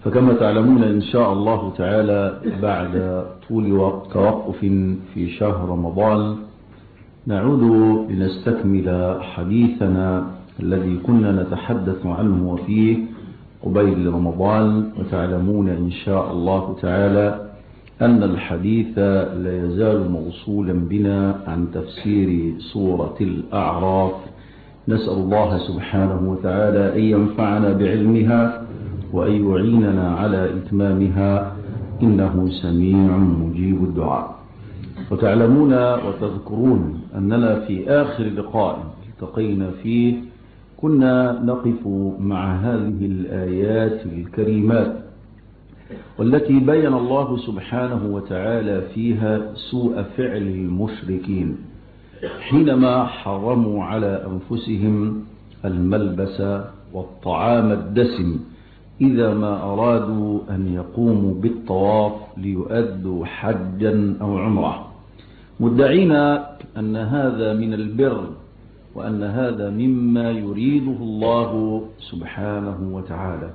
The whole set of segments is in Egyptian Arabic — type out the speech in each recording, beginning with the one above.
فكما تعلمون إن شاء الله تعالى بعد طول وقت توقف في شهر رمضان نعود لنستكمل حديثنا الذي كنا نتحدث عنه وفيه قبيل رمضان وتعلمون إن شاء الله تعالى أن الحديث لا يزال موصولا بنا عن تفسير سورة الأعراف نسأل الله سبحانه وتعالى أن ينفعنا بعلمها وأن يعيننا على إتمامها إنه سميع مجيب الدعاء وتعلمون وتذكرون أننا في آخر لقاء التقينا فيه كنا نقف مع هذه الآيات الكريمات والتي بين الله سبحانه وتعالى فيها سوء فعل المشركين حينما حرموا على أنفسهم الملبس والطعام الدسم إذا ما أرادوا أن يقوموا بالطواف ليؤدوا حجا أو عمره مدعين أن هذا من البر وأن هذا مما يريده الله سبحانه وتعالى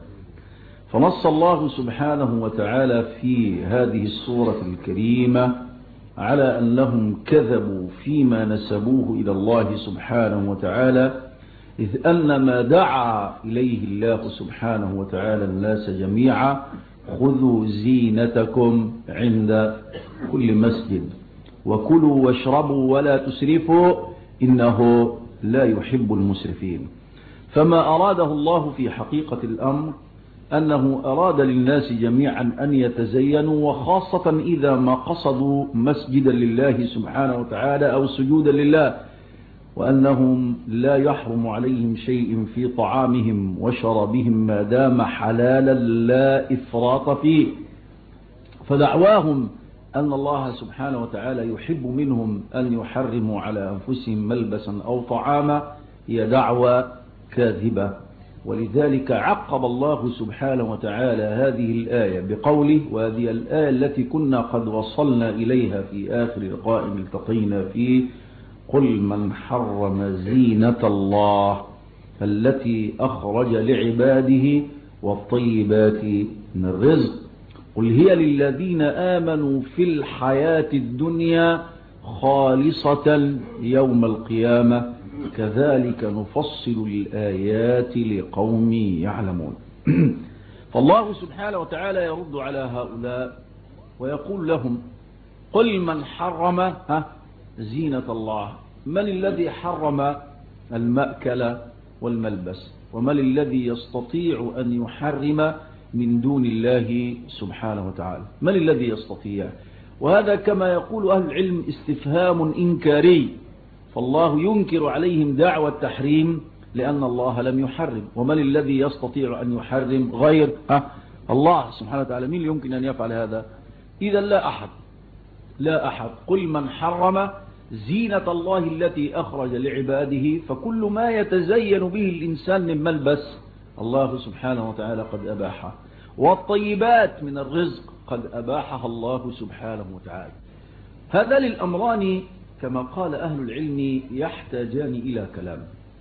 فنص الله سبحانه وتعالى في هذه السورة الكريمة على أنهم كذبوا فيما نسبوه إلى الله سبحانه وتعالى إذ أن ما دعا إليه الله سبحانه وتعالى الناس جميعا خذوا زينتكم عند كل مسجد وكلوا واشربوا ولا تسرفوا إنه لا يحب المسرفين فما أراده الله في حقيقة الأمر أنه أراد للناس جميعا أن يتزينوا وخاصة إذا ما قصدوا مسجدا لله سبحانه وتعالى أو سجودا لله وأنهم لا يحرم عليهم شيء في طعامهم وشربهم ما دام حلالا لا إفراط فيه فدعواهم أن الله سبحانه وتعالى يحب منهم أن يحرموا على أنفسهم ملبسا أو طعاما هي دعوة كاذبة ولذلك عقب الله سبحانه وتعالى هذه الآية بقوله وهذه الآية التي كنا قد وصلنا إليها في آخر لقاء التقينا فيه قل من حرم زينة الله التي أخرج لعباده والطيبات من الرزق قل هي للذين آمنوا في الحياة الدنيا خالصة يوم القيامة كذلك نفصل الآيات لقوم يعلمون فالله سبحانه وتعالى يرد على هؤلاء ويقول لهم قل من حرم ها زينة الله من الذي حرم المأكل والملبس ومن الذي يستطيع أن يحرم من دون الله سبحانه وتعالى من الذي يستطيع وهذا كما يقول أهل العلم استفهام إنكاري فالله ينكر عليهم دعوة التحريم لأن الله لم يحرم ومن الذي يستطيع أن يحرم غير ها الله سبحانه وتعالى مين يمكن أن يفعل هذا إذا لا أحد لا أحد قل من حرم زينة الله التي أخرج لعباده فكل ما يتزين به الإنسان من ملبس الله سبحانه وتعالى قد أباحه والطيبات من الرزق قد أباحها الله سبحانه وتعالى هذا للأمران كما قال أهل العلم يحتاجان إلى كلام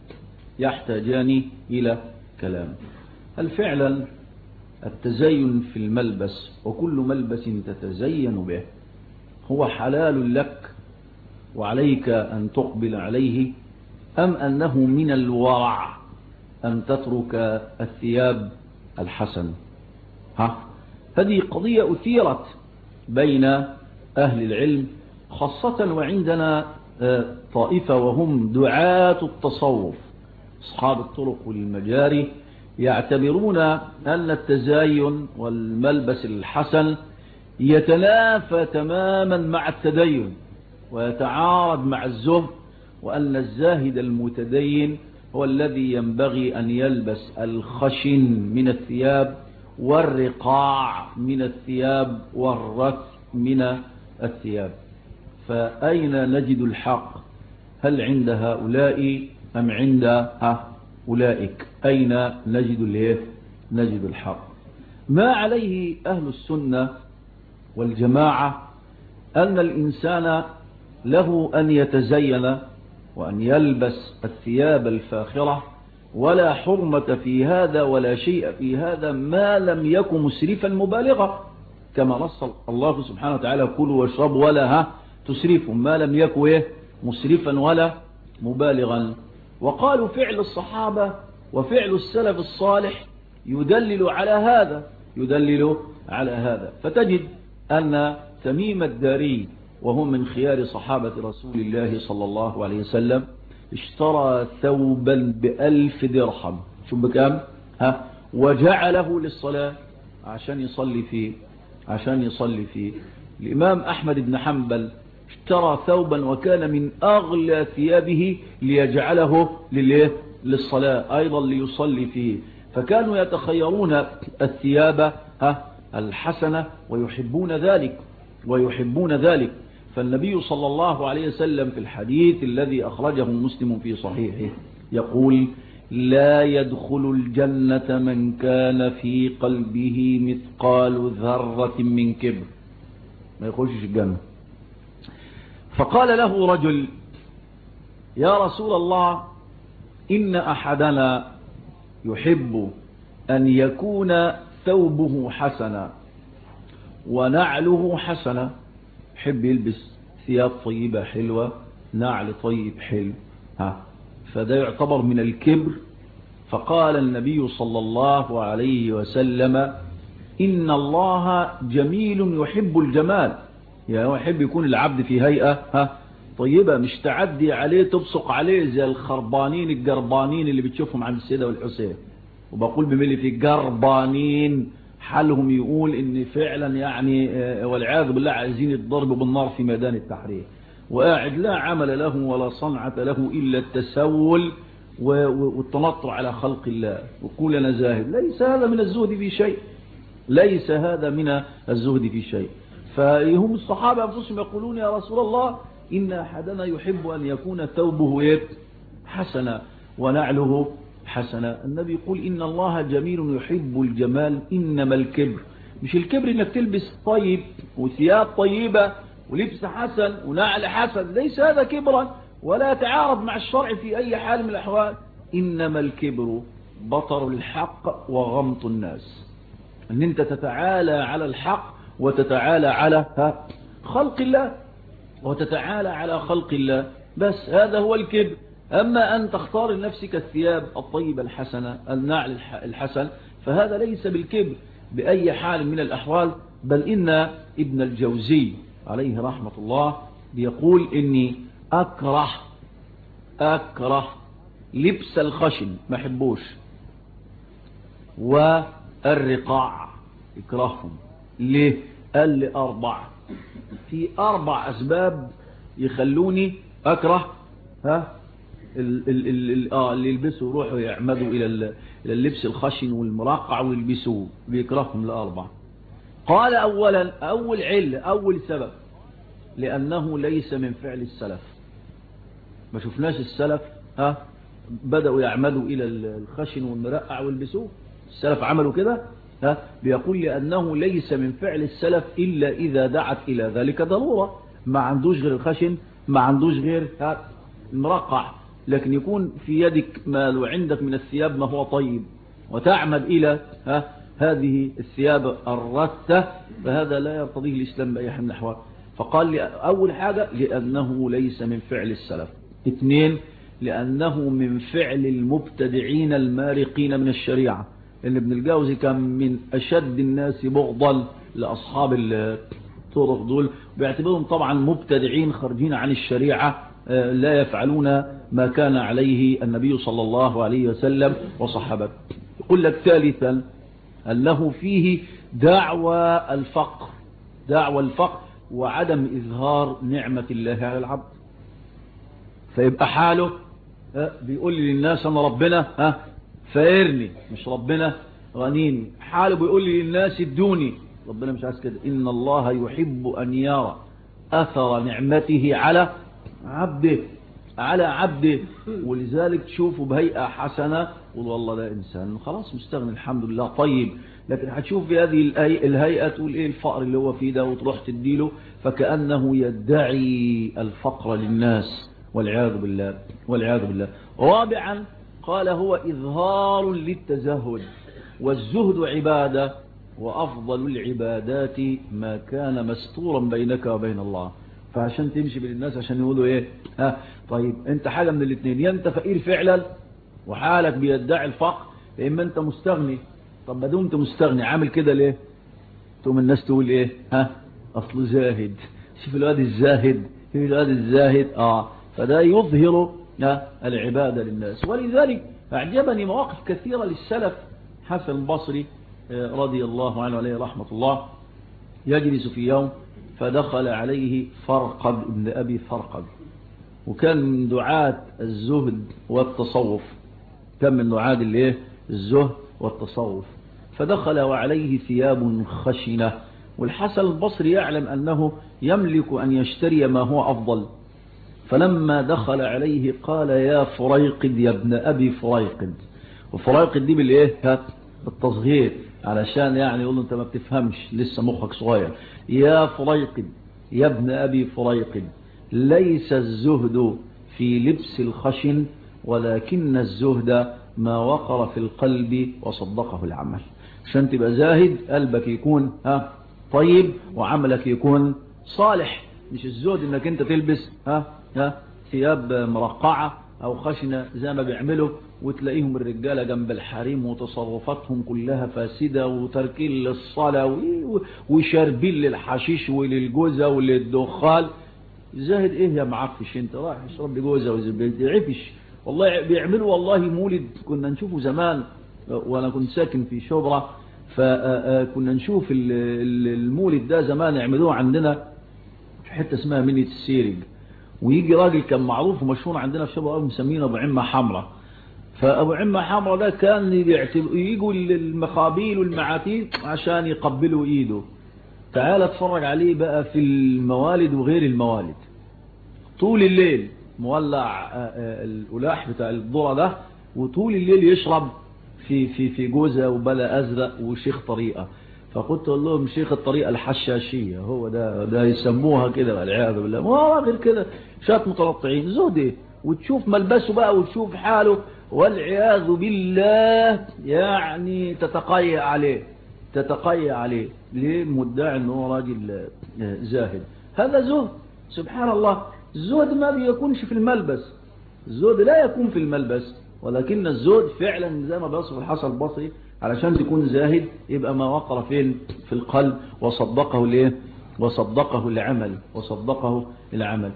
يحتاجان إلى كلام هل فعلا التزين في الملبس وكل ملبس تتزين به هو حلال لك وعليك أن تقبل عليه أم أنه من الورع أن تترك الثياب الحسن ها هذه قضية أثيرت بين أهل العلم خاصة وعندنا طائفة وهم دعاة التصوف أصحاب الطرق والمجاري يعتبرون أن التزاين والملبس الحسن يتنافى تماما مع التدين ويتعارض مع الزهد وأن الزاهد المتدين هو الذي ينبغي أن يلبس الخشن من الثياب والرقاع من الثياب والرث من الثياب فأين نجد الحق هل عند هؤلاء أم عند أولئك أين نجد الايه نجد الحق ما عليه أهل السنة والجماعة أن الإنسان له أن يتزين وأن يلبس الثياب الفاخرة ولا حرمة في هذا ولا شيء في هذا ما لم يكن مسرفا مبالغا كما نص الله سبحانه وتعالى كلوا واشربوا ولا ها تسرفوا ما لم يكن إيه مسرفا ولا مبالغا وقالوا فعل الصحابة وفعل السلف الصالح يدلل على هذا يدلل على هذا فتجد أن تميم الداري وهو من خيار صحابة رسول الله صلى الله عليه وسلم اشترى ثوبا بألف درهم شو بكام ها وجعله للصلاة عشان يصلي فيه عشان يصلي فيه الإمام أحمد بن حنبل اشترى ثوبا وكان من أغلى ثيابه ليجعله لليه للصلاة أيضا ليصلي فيه فكانوا يتخيرون الثياب ها الحسنة ويحبون ذلك ويحبون ذلك فالنبي صلى الله عليه وسلم في الحديث الذي أخرجه مسلم في صحيحه يقول لا يدخل الجنة من كان في قلبه مثقال ذرة من كبر ما يخشش الجنة فقال له رجل يا رسول الله إن أحدنا يحب أن يكون ثوبه حسنا ونعله حسنا يحب يلبس ثياب طيبة حلوة نعل طيب حلو ها فده يعتبر من الكبر فقال النبي صلى الله عليه وسلم إن الله جميل يحب الجمال يعني يحب يكون العبد في هيئة ها طيبة مش تعدي عليه تبصق عليه زي الخربانين الجربانين اللي بتشوفهم عند السيدة والحسين وبقول بملي في جربانين حالهم يقول ان فعلا يعني والعياذ بالله عايزين يتضربوا بالنار في ميدان التحرير وقاعد لا عمل له ولا صنعة له إلا التسول والتنطع على خلق الله وقول أنا زاهد ليس هذا من الزهد في شيء ليس هذا من الزهد في شيء فهم الصحابة أنفسهم يقولون يا رسول الله إن أحدنا يحب أن يكون ثوبه حسنا ونعله حسنا النبي يقول إن الله جميل يحب الجمال إنما الكبر مش الكبر إنك تلبس طيب وثياب طيبة ولبس حسن ونعل حسن ليس هذا كبرا ولا يتعارض مع الشرع في أي حال من الأحوال إنما الكبر بطر الحق وغمط الناس أن أنت تتعالى على الحق وتتعالى على خلق الله وتتعالى على خلق الله بس هذا هو الكبر أما أن تختار لنفسك الثياب الطيبة الحسنة النعل الحسن فهذا ليس بالكبر بأي حال من الأحوال بل إن ابن الجوزي عليه رحمة الله بيقول إني أكره أكره لبس الخشن ما حبوش والرقاع يكرههم ليه قال لي أربع في أربع أسباب يخلوني أكره ها ال ال ال آه اللي يلبسوا يروحوا يعمدوا إلى إلى اللبس الخشن والمرقع ويلبسوه بيكرههم لأربع قال أولا أول عل أول سبب لأنه ليس من فعل السلف ما شفناش السلف ها بدأوا يعمدوا إلى الخشن والمرقع ويلبسوه السلف عملوا كده ها بيقول لأنه ليس من فعل السلف إلا إذا دعت إلى ذلك ضرورة ما عندوش غير الخشن ما عندوش غير ها المرقع لكن يكون في يدك ما لو عندك من الثياب ما هو طيب وتعمد إلى ها هذه الثياب الرثة فهذا لا يرتضيه الإسلام بأي حال من الأحوال فقال لي أول حاجة لأنه ليس من فعل السلف اثنين لأنه من فعل المبتدعين المارقين من الشريعة لأن ابن الجوزي كان من أشد الناس بغضا لأصحاب الطرق دول بيعتبرهم طبعا مبتدعين خارجين عن الشريعة لا يفعلون ما كان عليه النبي صلى الله عليه وسلم وصحابته يقول لك ثالثا أنه فيه دعوى الفقر دعوى الفقر وعدم إظهار نعمة الله على العبد فيبقى حاله بيقول لي للناس أنا ربنا ها فارني مش ربنا غنيني حاله بيقول لي للناس ادوني ربنا مش عايز كده إن الله يحب أن يرى أثر نعمته على عبده على عبده ولذلك تشوفه بهيئة حسنة قول والله ده إنسان خلاص مستغني الحمد لله طيب لكن هتشوف في هذه الهيئة تقول إيه الفقر اللي هو فيه ده وتروح تديله فكأنه يدعي الفقر للناس والعياذ بالله والعياذ بالله رابعا قال هو إظهار للتزهد والزهد عبادة وأفضل العبادات ما كان مستورا بينك وبين الله فعشان تمشي بين الناس عشان يقولوا ايه ها طيب انت حاجة من الاثنين يا انت فقير فعلا وحالك بيدعي الفقر يا اما انت مستغني طب ما دمت مستغني عامل كده ليه تقوم الناس تقول ايه ها اصله زاهد شوف الواد الزاهد شوف الواد الزاهد اه فده يظهر العبادة للناس ولذلك أعجبني مواقف كثيرة للسلف حسن البصري رضي الله عنه عليه رحمة الله يجلس في يوم فدخل عليه فرقد ابن أبي فرقد وكان من دعاة الزهد والتصوف كان من دعاة الايه الزهد والتصوف فدخل وعليه ثياب خشنة والحسن البصري يعلم أنه يملك أن يشتري ما هو أفضل فلما دخل عليه قال يا فريقد يا ابن أبي فريقد وفريقد دي بالإيه بالتصغير علشان يعني يقول له انت ما بتفهمش لسه مخك صغير يا فريقد يا ابن أبي فريقد ليس الزهد في لبس الخشن ولكن الزهد ما وقر في القلب وصدقه العمل عشان تبقى زاهد قلبك يكون ها طيب وعملك يكون صالح مش الزهد انك انت تلبس ها ها ثياب مرقعة او خشنة زي ما بيعملوا وتلاقيهم الرجالة جنب الحريم وتصرفاتهم كلها فاسدة وتركين للصلاة وشاربين للحشيش وللجوزة وللدخال زاهد ايه يا معفش انت رايح اشرب لي جوزة وزبيت عفش والله بيعملوا والله مولد كنا نشوفه زمان وانا كنت ساكن في شبرا فكنا نشوف المولد ده زمان يعملوه عندنا في حتة اسمها منية السيرج ويجي راجل كان معروف ومشهور عندنا في شبرا مسمينه ابو عمة حمراء فابو عمة حمراء ده كان يجوا المخابيل والمعاتيل عشان يقبلوا ايده تعال اتفرج عليه بقى في الموالد وغير الموالد طول الليل مولع الألاح بتاع الذرة ده وطول الليل يشرب في في في جوزة وبلا أزرق وشيخ طريقة فقلت لهم شيخ الطريقة الحشاشية هو ده ده يسموها كده والعياذ بالله ما هو غير كده شات متلطعين زهدي وتشوف ملبسه بقى وتشوف حاله والعياذ بالله يعني تتقيأ عليه تتقيأ عليه ليه مدعي ان هو راجل زاهد هذا زهد سبحان الله الزهد ما بيكونش في الملبس الزهد لا يكون في الملبس ولكن الزهد فعلا زي ما بيصف الحسن البصري علشان تكون زاهد يبقى ما وقر فين في القلب وصدقه ليه وصدقه العمل وصدقه العمل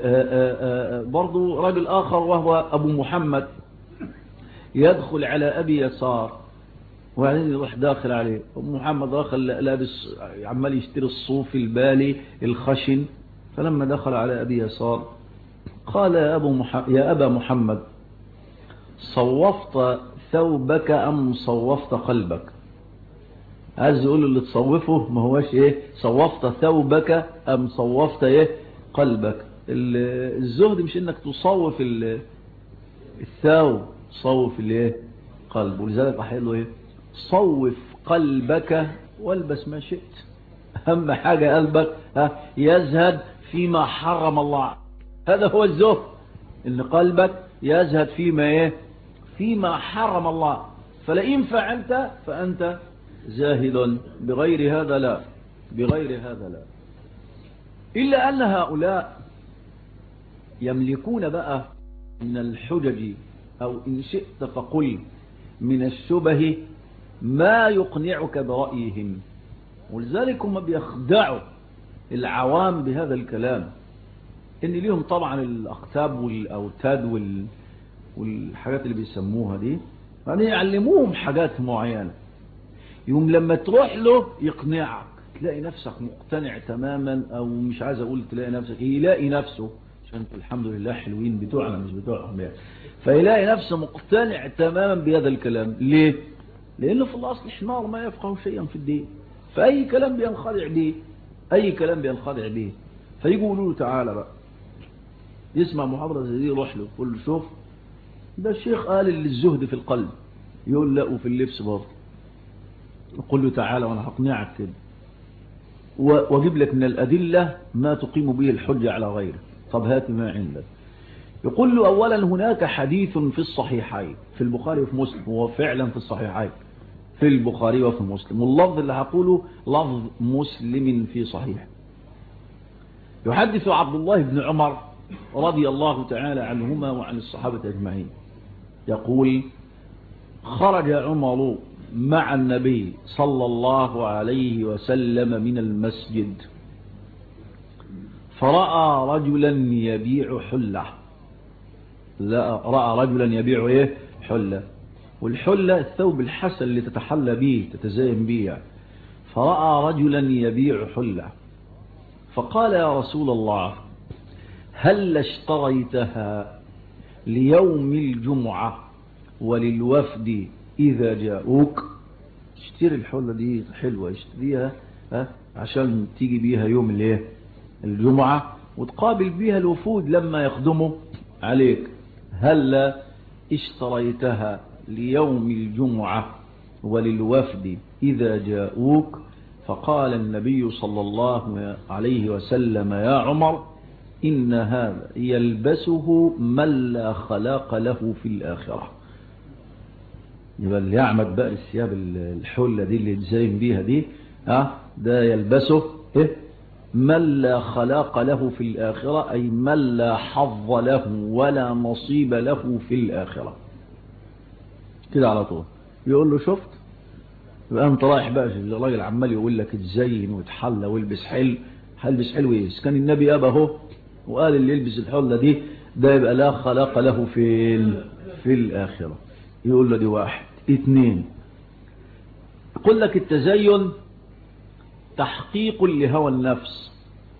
برضو رجل آخر وهو أبو محمد يدخل على أبي يسار وبعدين يروح داخل عليه أبو محمد داخل لابس عمال يشتري الصوف البالي الخشن فلما دخل على أبي يسار قال يا, أبو مح... يا أبا محمد صوفت ثوبك أم صوفت قلبك عايز يقول اللي تصوفه ما هوش ايه صوفت ثوبك أم صوفت ايه قلبك الزهد مش انك تصوف الثوب صوف الايه قلب ولذلك احيل له ايه صوف قلبك والبس ما شئت اهم حاجة قلبك ها يزهد فيما حرم الله هذا هو الزهد ان قلبك يزهد فيما ايه فيما حرم الله فلئن فعلت فأنت زاهد بغير هذا لا بغير هذا لا إلا أن هؤلاء يملكون بقى من الحجج أو إن شئت فقل من الشبه ما يقنعك برأيهم ولذلك هم بيخدعوا العوام بهذا الكلام ان ليهم طبعا الاقتاب والاوتاد وال... والحاجات اللي بيسموها دي يعني يعلموهم حاجات معينة يوم لما تروح له يقنعك تلاقي نفسك مقتنع تماما او مش عايز اقول تلاقي نفسك يلاقي نفسه عشان الحمد لله حلوين بتوعنا مش بتوعهم يعني فيلاقي نفسه مقتنع تماما بهذا الكلام ليه لانه في الاصل حمار ما يفقه شيئا في الدين فاي كلام بينخدع به اي كلام بينخدع به فيجوا يقولوا له تعالى بقى يسمع محاضرة زي دي يروح له يقول له شوف ده الشيخ قال اللي الزهد في القلب يقول لا وفي اللبس برضه يقول له تعالى وانا هقنعك كده واجيب لك من الأدلة ما تقيم به الحجة على غيره طب هات ما عندك يقول له أولا هناك حديث في الصحيحين في البخاري وفي مسلم هو فعلا في الصحيحين في البخاري وفي مسلم واللفظ اللي هقوله لفظ مسلم في صحيح يحدث عبد الله بن عمر رضي الله تعالى عنهما وعن الصحابة أجمعين يقول خرج عمر مع النبي صلى الله عليه وسلم من المسجد فرأى رجلا يبيع حلة لا رأى رجلا يبيع ايه حلة والحلة الثوب الحسن اللي تتحلى به تتزين به يعني. فرأى رجلا يبيع حلة فقال يا رسول الله هل اشتريتها ليوم الجمعة وللوفد إذا جاءوك اشتري الحلة دي حلوة اشتريها ها عشان تيجي بيها يوم الايه الجمعة وتقابل بيها الوفود لما يخدموا عليك هل اشتريتها ليوم الجمعة وللوفد إذا جاءوك فقال النبي صلى الله عليه وسلم يا عمر إن هذا يلبسه من لا خلاق له في الآخرة يبقى اللي يعمد بقى الثياب الحلة دي اللي تزين بيها دي ها ده يلبسه إيه من لا خلاق له في الآخرة أي من لا حظ له ولا نصيب له في الآخرة كده على طول يقول له شفت يبقى انت رايح بقى الراجل عمال يقول لك اتزين وتحلى والبس حلو هلبس حلو ايه كان النبي ابا اهو وقال اللي يلبس الحله دي ده يبقى لا خلاق له في في الاخره يقول له دي واحد اتنين يقول لك التزين تحقيق لهوى النفس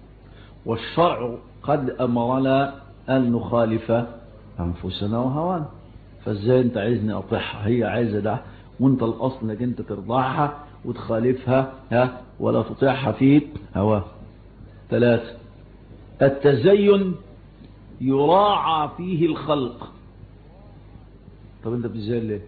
والشرع قد امرنا ان نخالف انفسنا وهوانا فازاي انت عايزني اطيعها هي عايزه ده وانت الاصل انك انت ترضعها وتخالفها ها ولا تطيعها في هواه ثلاثة التزين يراعى فيه الخلق طب انت بتزين ليه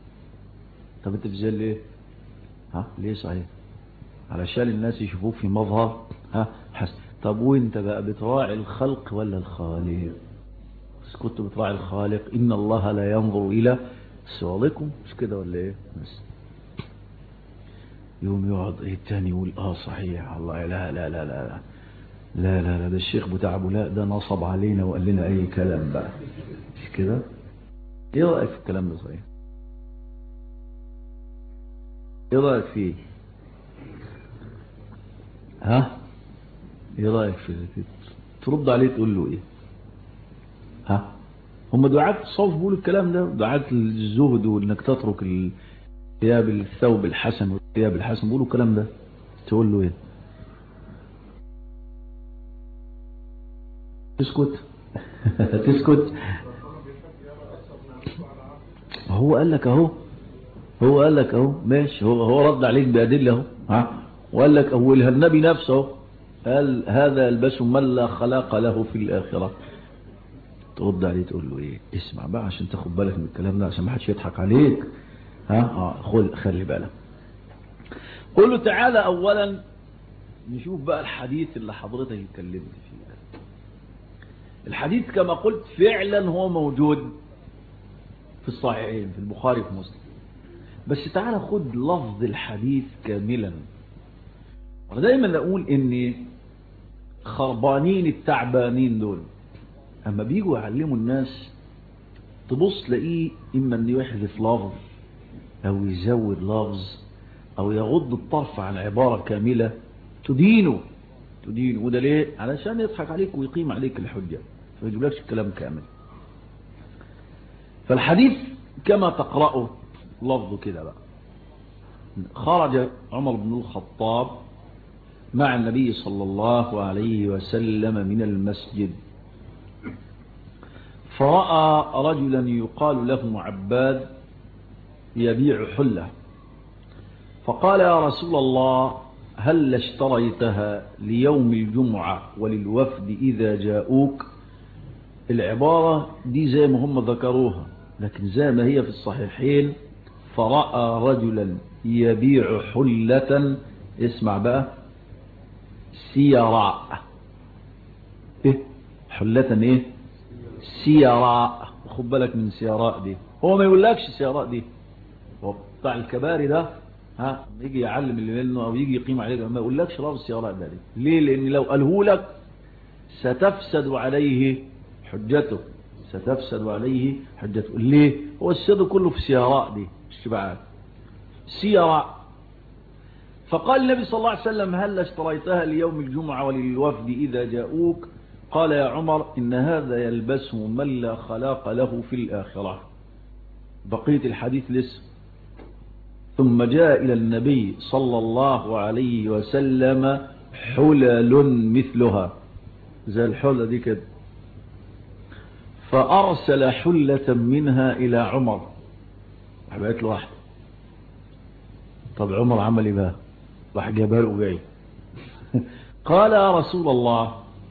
طب انت بتزين ليه ها ليه صحيح علشان الناس يشوفوك في مظهر ها حسن طب وانت بقى بتراعي الخلق ولا الخالق بس كنت بتراعي الخالق ان الله لا ينظر الى صوركم مش كده ولا ايه بس يوم يقعد ايه التاني يقول اه صحيح الله لا لا لا لا لا لا لا, لا ده الشيخ بتاع ابو لا ده نصب علينا وقال لنا اي كلام بقى مش كده ايه رايك في الكلام ده صحيح ايه رايك فيه ها ايه رايك في ترد عليه تقول له ايه ها هم دعاة الصوف بيقولوا الكلام ده دعاة الزهد وانك تترك الثياب الثوب الحسن والثياب الحسن بيقولوا الكلام ده تقول له ايه تسكت تسكت هو قال لك اهو هو قال لك اهو ماشي هو هو رد عليك بأدلة اهو ها وقال لك اولها النبي نفسه قال هذا يلبس من لا خلاق له في الآخرة ترد عليه تقول له ايه اسمع بقى عشان تاخد بالك من الكلام ده عشان ما حدش يضحك عليك ها اه خل خلي بالك قول له تعالى اولا نشوف بقى الحديث اللي حضرتك اتكلمت فيه الحديث كما قلت فعلا هو موجود في الصحيحين في البخاري وفي مسلم بس تعالى خد لفظ الحديث كاملا وانا دايما اقول ان خربانين التعبانين دول اما بيجوا يعلموا الناس تبص تلاقيه اما ان يحذف لفظ او يزود لفظ او يغض الطرف عن عبارة كاملة تدينه تدينه وده ليه علشان يضحك عليك ويقيم عليك الحجة فيجيب لكش الكلام كامل فالحديث كما تقرأه لفظه كده بقى خرج عمر بن الخطاب مع النبي صلى الله عليه وسلم من المسجد فرأى رجلا يقال له عباد يبيع حلة فقال يا رسول الله هل اشتريتها ليوم الجمعة وللوفد إذا جاءوك العبارة دي زي ما هم ذكروها لكن زي ما هي في الصحيحين فرأى رجلا يبيع حلة اسمع بقى سيراء ايه حلة ايه سيراء خد بالك من سيراء دي هو ما يقولكش سيراء دي هو بتاع الكباري ده ها يجي يعلم اللي منه او يجي يقيم عليه ما يقولكش لفظ السيراء ده دي ليه لان لو قاله لك ستفسد عليه حجته ستفسد عليه حجته ليه هو السيد كله في سيراء دي الشبعات سيراء فقال النبي صلى الله عليه وسلم هل اشتريتها ليوم الجمعة وللوفد إذا جاءوك قال يا عمر إن هذا يلبسه من لا خلاق له في الآخرة بقية الحديث لسه ثم جاء إلى النبي صلى الله عليه وسلم حلل مثلها زي الحلة دي كده فأرسل حلة منها إلى عمر حبيت له واحدة طب عمر عمل ايه بقى راح جابها له جاي قال يا رسول الله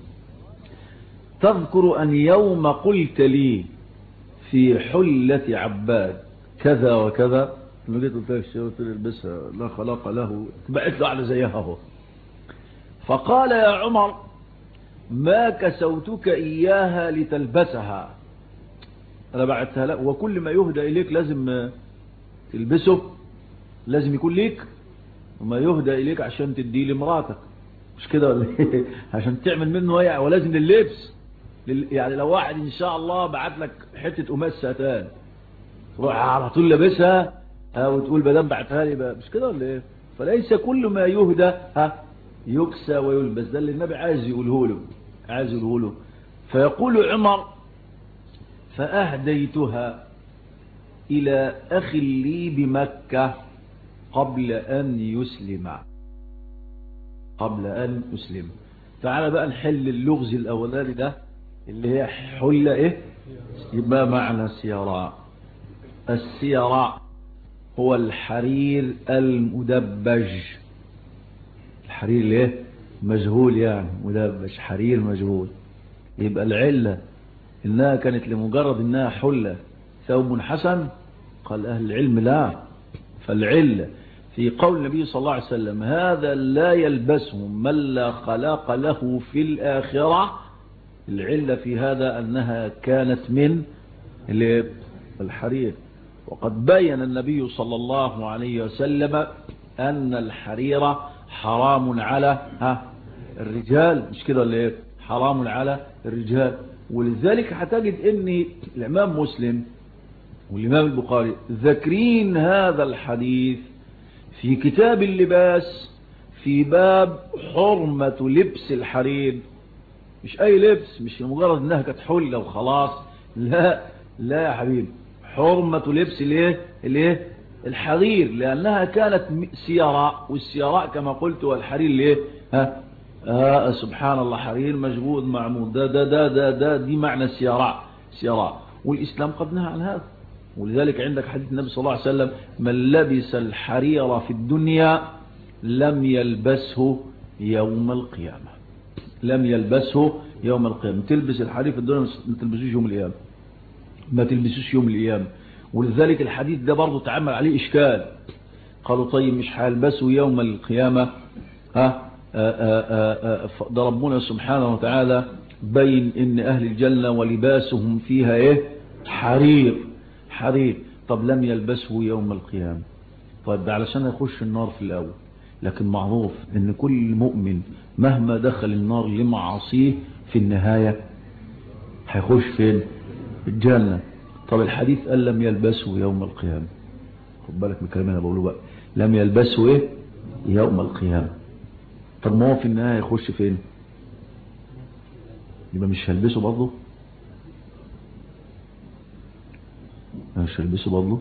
تذكر أن يوم قلت لي في حلة عباد كذا وكذا لما جيت قلت لك قلت لي البسها لا خلاق له بقيت له على زيها اهو فقال يا عمر ما كسوتك إياها لتلبسها أنا بعتها لك وكل ما يهدى إليك لازم تلبسه لازم يكون ليك وما يهدى إليك عشان تديه لمراتك مش كده ولا ايه عشان تعمل منه ايه ولازم لللبس لل... يعني لو واحد ان شاء الله بعت لك حتة قماش ستان تروح على طول لابسها وتقول بدل بعتها لي بقى مش كده ولا ايه فليس كل ما يهدى ها يكسى ويلبس ده اللي النبي عايز يقوله له عايز يقوله له فيقول عمر فأهديتها إلى أخ لي بمكة قبل أن يسلم قبل أن يسلم تعال بقى نحل اللغز الأولاني ده اللي هي حلة إيه يبقى معنى سيراء السيراء هو الحرير المدبج الحرير ليه مجهول يعني مدبج حرير مجهول يبقى العلة إنها كانت لمجرد إنها حلة ثوب حسن قال أهل العلم لا فالعلة في قول النبي صلى الله عليه وسلم هذا لا يلبسه من لا خلاق له في الآخرة العلة في هذا أنها كانت من الحرير وقد بين النبي صلى الله عليه وسلم أن الحرير حرام على ها الرجال مش كده اللي حرام على الرجال ولذلك هتجد ان الامام مسلم والامام البخاري ذاكرين هذا الحديث في كتاب اللباس في باب حرمة لبس الحرير مش اي لبس مش مجرد انها كانت حلة وخلاص لا لا يا حبيبي حرمة لبس الايه الايه الحرير لانها كانت سيراء والسيراء كما قلت والحرير ليه ها آه سبحان الله حرير مجهود معمود ده ده ده ده, ده دي معنى سيراء سيراء والإسلام قد نهى عن هذا ولذلك عندك حديث النبي صلى الله عليه وسلم من لبس الحرير في الدنيا لم يلبسه يوم القيامة لم يلبسه يوم القيامة تلبس الحرير في الدنيا ما تلبسوش يوم القيامة ما تلبسوش يوم القيامة ولذلك الحديث ده برضه تعمل عليه إشكال قالوا طيب مش هيلبسه يوم القيامة ها ده ربنا سبحانه وتعالى بين ان اهل الجنة ولباسهم فيها ايه حرير حرير طب لم يلبسه يوم القيامة طيب ده علشان يخش النار في الاول لكن معروف ان كل مؤمن مهما دخل النار لمعاصيه في النهاية هيخش فين الجنة طب الحديث قال لم يلبسه يوم القيامة خد بالك من الكلام انا بقوله بقى لم يلبسه ايه يوم القيامة طب ما هو في النهاية يخش فين يبقى مش هلبسه برضه مش هلبسه برضه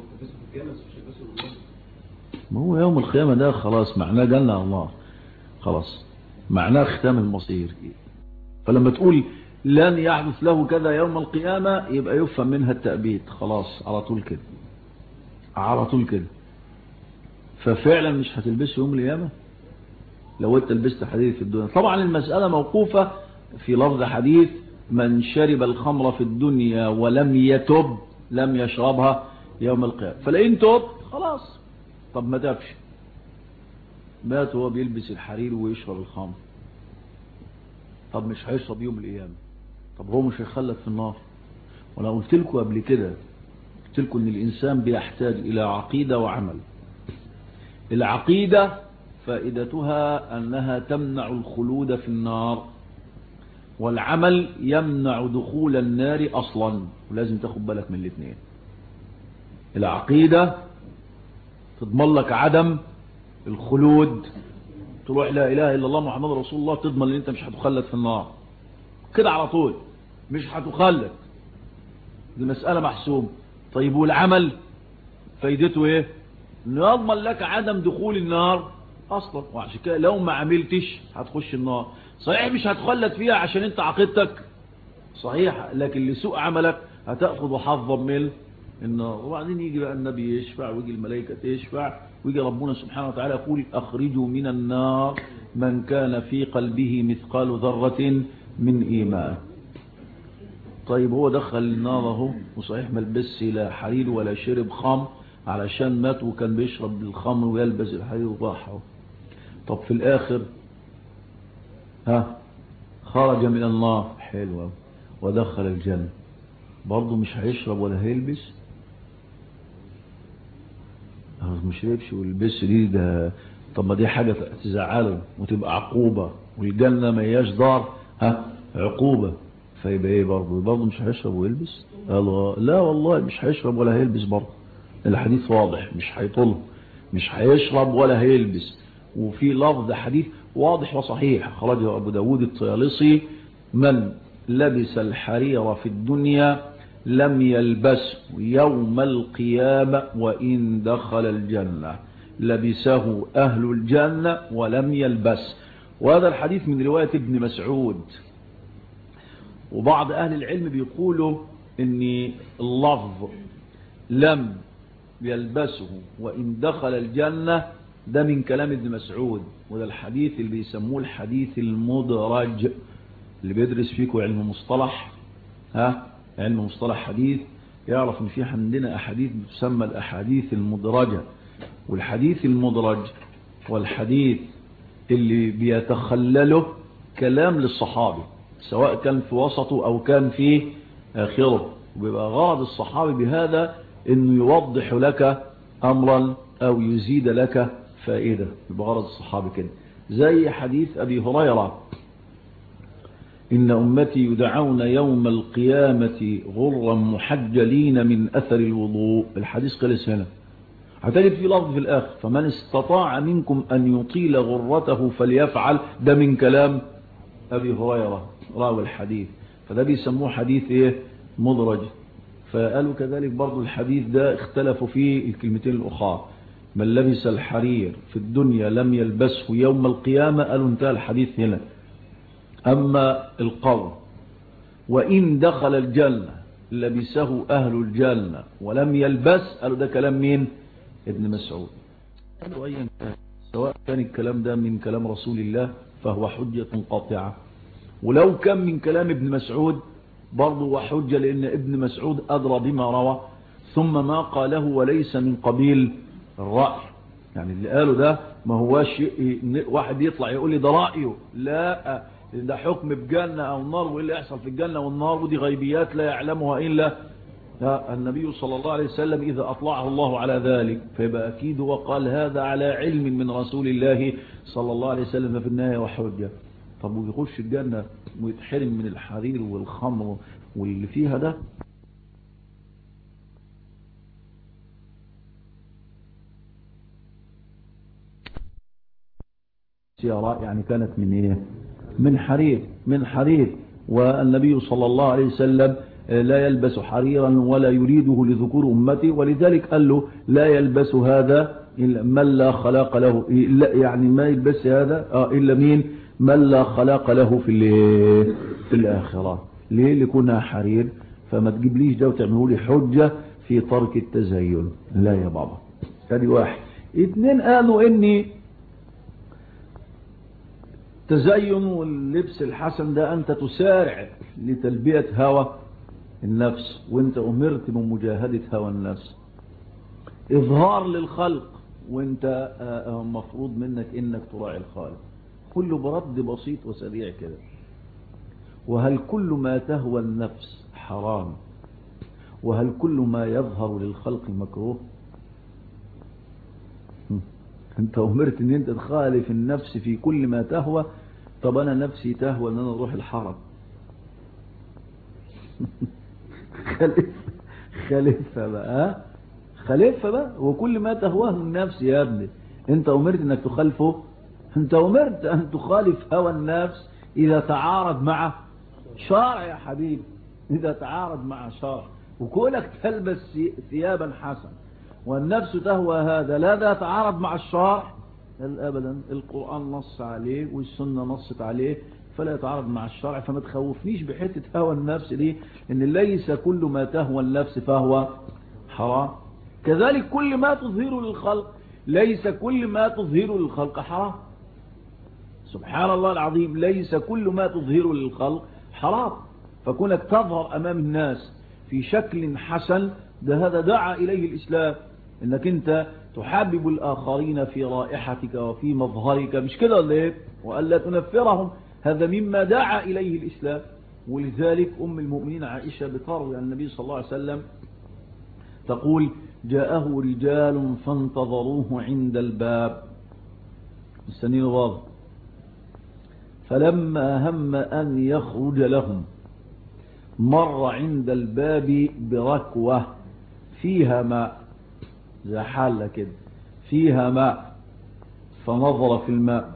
ما هو يوم القيامة ده خلاص معناه جنة الله خلاص معناه ختام المصير فلما تقول لن يحدث له كذا يوم القيامة يبقى يفهم منها التأبيد خلاص على طول كده على طول كده ففعلا مش هتلبسه يوم القيامة لو انت لبست حديث في الدنيا طبعا المسألة موقوفة في لفظ حديث من شرب الخمر في الدنيا ولم يتب لم يشربها يوم القيامة فلئن تب خلاص طب ما تبش مات وهو بيلبس الحرير ويشرب الخمر طب مش هيشرب يوم القيامة طب هو مش هيخلد في النار وانا قلت لكم قبل كده قلت لكم ان الانسان بيحتاج الى عقيدة وعمل العقيدة فائدتها انها تمنع الخلود في النار والعمل يمنع دخول النار اصلا ولازم تاخد بالك من الاثنين العقيدة تضمن لك عدم الخلود تروح لا اله الا الله محمد رسول الله تضمن ان انت مش هتخلد في النار كده على طول مش هتخلد دي مسألة محسوم طيب والعمل فايدته ايه انه يضمن لك عدم دخول النار اصلا وعشان كده لو ما عملتش هتخش النار صحيح مش هتخلد فيها عشان انت عقيدتك صحيح لكن لسوء عملك هتأخذ حظا من النار وبعدين يجي بقى النبي يشفع ويجي الملائكة تشفع ويجي ربنا سبحانه وتعالى يقول أخرجوا من النار من كان في قلبه مثقال ذرة من إيمان طيب هو دخل النار اهو وصحيح ما لبسش لا حرير ولا شرب خمر علشان مات وكان بيشرب الخمر ويلبس الحرير وراح طب في الآخر ها خرج من النار حلوة ودخل الجنة برضه مش هيشرب ولا هيلبس مش شربش ويلبس دي ده طب ما دي حاجة تزعله وتبقى عقوبة والجنة ما هياش دار ها عقوبة فيبقى ايه برضه برضه مش هيشرب ويلبس الله لا والله مش هيشرب ولا هيلبس برضه الحديث واضح مش هيطل مش هيشرب ولا هيلبس وفي لفظ حديث واضح وصحيح خرجه أبو داود الطيالسي من لبس الحرير في الدنيا لم يلبسه يوم القيامة وإن دخل الجنة لبسه أهل الجنة ولم يلبس وهذا الحديث من رواية ابن مسعود وبعض أهل العلم بيقولوا ان اللفظ لم يلبسه وإن دخل الجنة ده من كلام ابن مسعود وده الحديث اللي بيسموه الحديث المدرج اللي بيدرس فيكم علم مصطلح ها علم مصطلح حديث يعرف ان في عندنا احاديث بتسمى الاحاديث المدرجة والحديث المدرج والحديث اللي بيتخلله كلام للصحابي سواء كان في وسطه او كان في اخره وبيبقى غرض الصحابي بهذا انه يوضح لك امرا او يزيد لك فائدة يبقى غرض الصحابي كده زي حديث ابي هريرة إن أمتي يدعون يوم القيامة غرا محجلين من أثر الوضوء الحديث خلص هنا هتجد في لفظ في الآخر فمن استطاع منكم أن يطيل غرته فليفعل ده من كلام أبي هريرة راوي الحديث فده بيسموه حديث إيه مدرج فقالوا كذلك برضو الحديث ده اختلفوا فيه الكلمتين الأخرى من لبس الحرير في الدنيا لم يلبسه يوم القيامة قالوا انتهى الحديث هنا أما القول وإن دخل الجنة لبسه أهل الجنة ولم يلبس قالوا ده كلام مين ابن مسعود قالوا أيا كان سواء كان الكلام ده من كلام رسول الله فهو حجة قاطعة ولو كان من كلام ابن مسعود برضه هو حجة لأن ابن مسعود أدرى بما روى ثم ما قاله وليس من قبيل الرأي يعني اللي قاله ده ما هواش واحد يطلع يقول لي ده رأيه لا ده حكم بجنة أو نار وإيه اللي يحصل في الجنة والنار ودي غيبيات لا يعلمها إلا النبي صلى الله عليه وسلم إذا أطلعه الله على ذلك فيبقى أكيد هو قال هذا على علم من رسول الله صلى الله عليه وسلم ففي النهاية وحجة طب ويخش الجنة ويتحرم من الحرير والخمر واللي فيها ده سيارة يعني كانت من ايه من حرير من حرير والنبي صلى الله عليه وسلم لا يلبس حريرا ولا يريده لذكور أمته ولذلك قال له لا يلبس هذا من لا خلاق له يعني ما يلبس هذا إلا مين من لا خلاق له في في الآخرة ليه لكونها حرير فما تجيبليش ده وتعملوا لي حجة في ترك التزين لا يا بابا ادي واحد اتنين قالوا اني التزين واللبس الحسن ده أنت تسارع لتلبية هوى النفس وانت أمرت بمجاهدة هوى النفس إظهار للخلق وانت مفروض منك إنك تراعي الخالق كله برد بسيط وسريع كده وهل كل ما تهوى النفس حرام وهل كل ما يظهر للخلق مكروه انت امرت ان انت تخالف النفس في كل ما تهوى طب انا نفسي تهوى ان انا اروح الحرم خليفة خليفة بقى خليفة بقى وكل ما تهواه النفس يا ابني انت امرت انك تخالفه انت امرت ان تخالف هوى النفس اذا تعارض مع شرع يا حبيبي اذا تعارض مع شرع وكونك تلبس ثيابا حسن والنفس تهوى هذا لا ذا تعارض مع الشرع ابدا القرآن نص عليه والسنة نصت عليه فلا يتعارض مع الشرع فما تخوفنيش بحتة هوى النفس دي ان ليس كل ما تهوى النفس فهو حرام كذلك كل ما تظهر للخلق ليس كل ما تظهر للخلق حرام سبحان الله العظيم ليس كل ما تظهر للخلق حرام فكونك تظهر امام الناس في شكل حسن ده هذا دعا اليه الاسلام انك انت تحبب الاخرين في رائحتك وفي مظهرك مش كده ولا ايه والا تنفرهم هذا مما دعا اليه الاسلام ولذلك ام المؤمنين عائشه بتروي عن النبي صلى الله عليه وسلم تقول جاءه رجال فانتظروه عند الباب مستنين واضح فلما هم أن يخرج لهم مر عند الباب بركوة فيها ماء زي حالة كده فيها ماء فنظر في الماء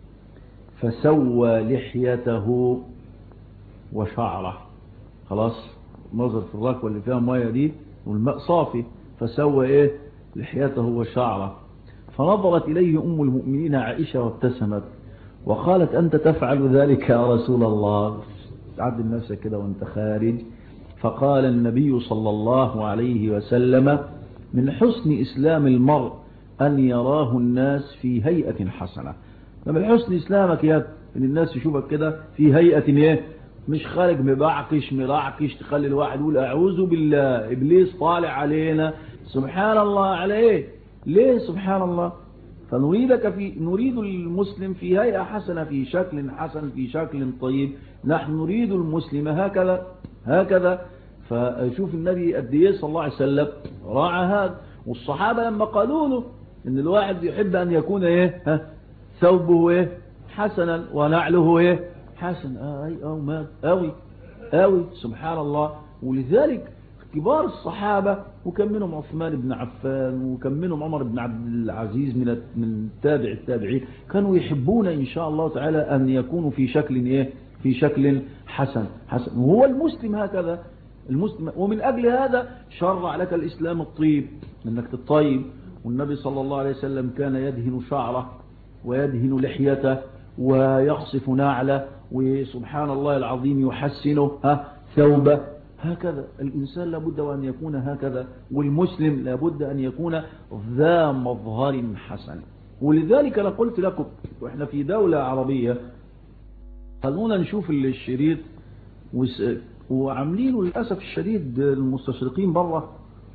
فسوى لحيته وشعره خلاص نظر في الركوة اللي فيها مية دي والماء صافي فسوى ايه لحيته وشعره فنظرت إليه أم المؤمنين عائشة وابتسمت وقالت أنت تفعل ذلك يا رسول الله عدل نفسك كده وانت خارج فقال النبي صلى الله عليه وسلم من حسن إسلام المرء أن يراه الناس في هيئة حسنة من حسن إسلامك يا ان الناس يشوفك كده في هيئة ايه مش خارج مبعكش مرعكش تخلي الواحد يقول أعوذ بالله إبليس طالع علينا سبحان الله عليه ليه سبحان الله فنريدك في نريد المسلم في هيئة حسنة في شكل حسن في شكل طيب نحن نريد المسلم هكذا هكذا فشوف النبي قد ايه صلى الله عليه وسلم راعى هذا والصحابة لما قالوا له ان الواحد يحب ان يكون ايه ها ثوبه ايه حسنا ونعله ايه حسن آه اي او ما اوي اوي سبحان الله ولذلك كبار الصحابة وكم منهم عثمان بن عفان وكم منهم عمر بن عبد العزيز من من تابع التابعين كانوا يحبون إن شاء الله تعالى أن يكونوا في شكل إيه في شكل حسن حسن وهو المسلم هكذا المسلم ومن أجل هذا شرع لك الإسلام الطيب أنك تطيب والنبي صلى الله عليه وسلم كان يدهن شعره ويدهن لحيته ويخصف نعله وسبحان الله العظيم يحسنه ها ثوبه هكذا الإنسان لابد وأن يكون هكذا والمسلم لابد أن يكون ذا مظهر حسن ولذلك أنا قلت لكم وإحنا في دولة عربية خلونا نشوف الشريط وعاملينه للأسف الشديد المستشرقين بره